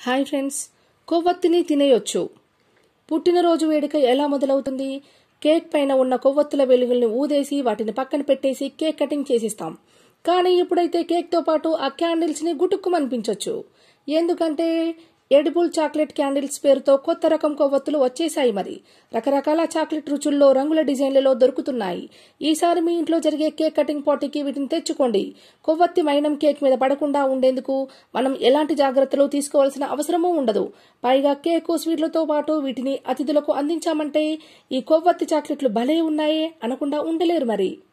hi friends కొవ్వొత్తిని తినేయొచ్చు పుట్టినరోజు వేడుక ఎలా మొదలవుతుంది కేక్ పైన ఉన్న కొవ్వొత్తుల వెలుగుల్ని ఊదేసి వాటిని పక్కన పెట్టేసి కేక్ కటింగ్ చేసిస్తాం కానీ ఇప్పుడైతే కేక్తో పాటు ఆ క్యాండిల్స్ని గుటుక్కుమనిపించవచ్చు ఎందుకంటే ఎడిబుల్ చాక్లెట్ క్యాండిల్స్ పేరుతో కొత్త రకం కొవ్వొత్తులు వచ్చేసాయి మరి రకరకాల చాక్లెట్ రుచుల్లో రంగుల డిజైన్లలో దొరుకుతున్నాయి ఈసారి మీ ఇంట్లో జరిగే కేక్ కటింగ్ పార్టీకి వీటిని తెచ్చుకోండి కొవ్వొత్తి మైనం కేక్ మీద పడకుండా ఉండేందుకు మనం ఎలాంటి జాగ్రత్తలు తీసుకోవాల్సిన అవసరమూ ఉండదు పైగా కేకు స్వీట్లతో పాటు వీటిని అతిథులకు అందించామంటే ఈ కొవ్వొత్తి చాక్లెట్లు భలే ఉన్నాయే అనకుండా ఉండలేరు మరి